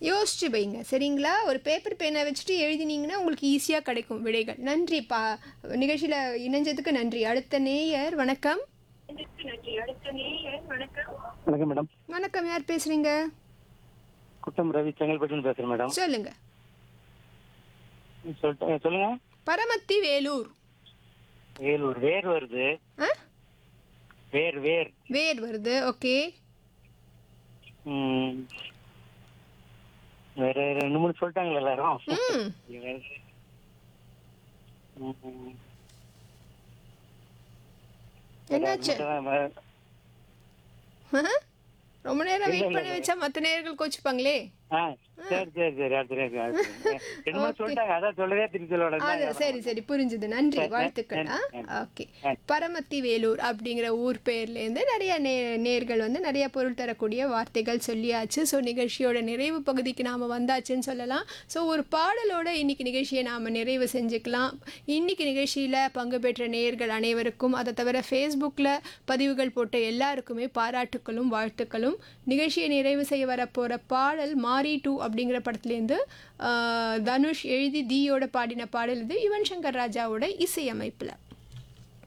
யோசிச்சு வைங்க சரிங்களா ஒரு பேப்பர் பேனை வச்சுட்டு எழுதினீங்கன்னா உங்களுக்கு ஈஸியாக கிடைக்கும் விடைகள் நன்றி பா நிகழ்ச்சியில் இணைஞ்சதுக்கு நன்றி அடுத்த நேயர் வணக்கம் வணக்கம் மேடம் வணக்கம் யார் பேசுறீங்க குட்டம் ரவி செங்கல்பட்டுன்னு பேசுறேன் மேடம் சொல்லுங்க சொல்லிட்டு சொல்லுங்க பரமத்தி வேலூர் வேலூர் வேர் வருது ஆ வேர் வேர் வேர் வருது ஓகே ம். வேற ரெண்டு மூணு சொல்லிட்டாங்களா எல்லாரும் ம் ம். என்னாச்சு வேற- ஆஹா. ரொம்ப நேரம் வெயிட் பண்ண வச்சா மற்ற நேர்கள் கோச்சுப்பாங்களே ஆ, சரி சரி சரி அடுத்த நேரம், அடுத்த நேரம். ரெண்டு மூணு சொல்லிட்டாங்க அதான் சொல்லவே திருப்பி சொல்ல அது சரி சரி புரிஞ்சுது நன்றி வாழ்த்துக்கள் ஆ ஓகே பரமத்தி வேலூர் அப்படிங்கிற ஊர் பேர்லேருந்து நிறைய நே நேர்கள் வந்து நிறைய பொருள் தரக்கூடிய வார்த்தைகள் சொல்லியாச்சு ஸோ நிகழ்ச்சியோட நிறைவு பகுதிக்கு நாம் வந்தாச்சுன்னு சொல்லலாம் ஸோ ஒரு பாடலோட இன்னைக்கு நிகழ்ச்சியை நாம் நிறைவு செஞ்சுக்கலாம் இன்னைக்கு நிகழ்ச்சியில் பங்கு பெற்ற நேயர்கள் அனைவருக்கும் அதை தவிர ஃபேஸ்புக்கில் பதிவுகள் போட்ட எல்லாருக்குமே பாராட்டுக்களும் வாழ்த்துக்களும் நிகழ்ச்சியை நிறைவு செய்ய வரப்போகிற பாடல் மாரி டூ அப்படிங்கிற படத்துலேருந்து ஆஹ், தனுஷ் எழுதி தீயோட பாடின பாடல் இது யுவன் சங்கர் ராஜாவோட இசையமைப்பில்